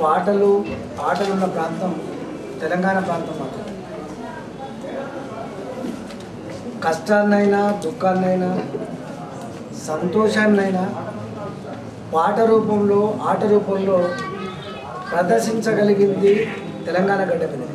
పాటలు ఆటలు ఉన్న ప్రాంతం తెలంగాణ ప్రాంతం మాత్రం కష్టాన్నైనా దుఃఖాన్నైనా సంతోషాన్నైనా పాట రూపంలో ఆట రూపంలో ప్రదర్శించగలిగింది తెలంగాణ గడ్డ మీద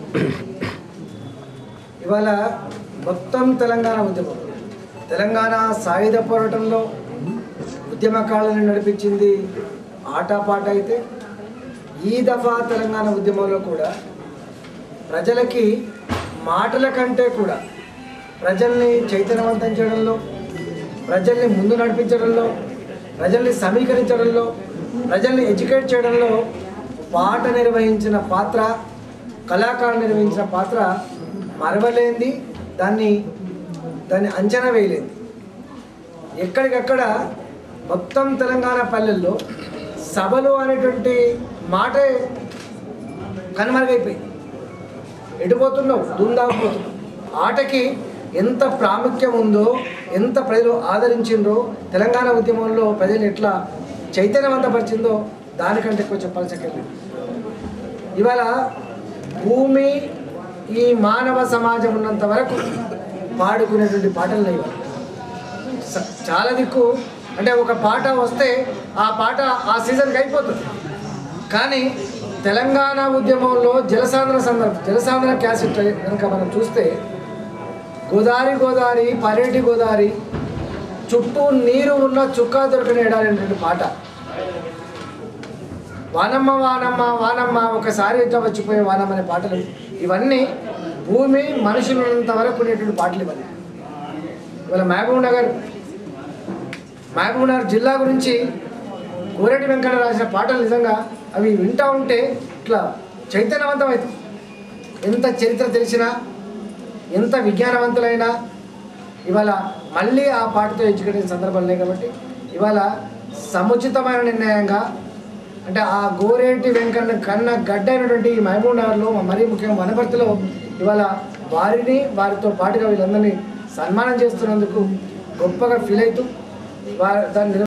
ఇవాళ మొత్తం తెలంగాణ ఉద్యమం తెలంగాణ సాయుధ పోరాటంలో ఉద్యమకాలను నడిపించింది ఆటపాట అయితే ఈ దఫా తెలంగాణ ఉద్యమంలో కూడా ప్రజలకి మాటల కంటే కూడా ప్రజల్ని చైతన్యవంతం చేయడంలో ప్రజల్ని ముందు నడిపించడంలో ప్రజల్ని సమీకరించడంలో ప్రజల్ని ఎడ్యుకేట్ చేయడంలో పాట నిర్వహించిన పాత్ర కళాకారులు నిర్వహించిన పాత్ర మరవలేంది దాన్ని దాన్ని అంచనా వేయలేదు ఎక్కడికక్కడ మొత్తం తెలంగాణ పల్లెల్లో సభలు అనేటువంటి మాటే కనుమరుగైపోయింది ఎటుపోతున్నావు దుందాగిపోతున్నావు ఆటకి ఎంత ప్రాముఖ్యం ఉందో ఎంత ప్రజలు ఆదరించిందో తెలంగాణ ఉద్యమంలో ప్రజలు ఎట్లా చైతన్యవంతపరిచిందో దానికంటే ఎక్కువ చెప్పాల్సి ఇవాళ భూమి ఈ మానవ సమాజం ఉన్నంత వరకు పాడుకునేటువంటి పాటలు లేవు స- చాలా దిక్కు అంటే ఒక పాట వస్తే ఆ పాట ఆ సీజన్కి అయిపోతుంది కానీ తెలంగాణ ఉద్యమంలో జలసాంద్ర సందర్భం జలసాంద్ర క్యాసెట్ కనుక మనం చూస్తే గోదావరి గోదావరి పరేటి గోదావరి చుట్టూ నీరు ఉన్న చుక్కా దొరకని ఎడాలనేటువంటి పాట వానమ్మ వానమ్మ వానమ్మ ఒకసారి ఇట్లా వచ్చిపోయే వానమ్మ అనే పాటలు ఇవన్నీ భూమి మనుషులు ఉన్నంత వరకు ఉండేటువంటి పాటలు ఇవన్నీ ఇవాళ మహబూబ్ నగర్ మహబూబ్ నగర్ జిల్లా గురించి కోరెడ్డి వెంకట రాసిన పాటలు నిజంగా అవి వింటా ఉంటే ఇట్లా చైతన్యవంతం అవుతుంది ఎంత చరిత్ర తెలిసినా ఎంత విజ్ఞానవంతులైనా ఇవాళ మళ్ళీ ఆ పాటతో ఎడ్యుకేషన్ సందర్భాలు లేవు కాబట్టి ఇవాళ సముచితమైన నిర్ణయంగా అంటే ఆ గోరేటి వెంకన్న కన్న గడ్డ అయినటువంటి ఈ మహబూబ్ నగర్లో మరీ ముఖ్యంగా వనపర్తిలో ఇవాళ వారిని వారితో పాటుగా వీళ్ళందరినీ సన్మానం చేస్తున్నందుకు గొప్పగా ఫీల్ అవుతూ వారి దాన్ని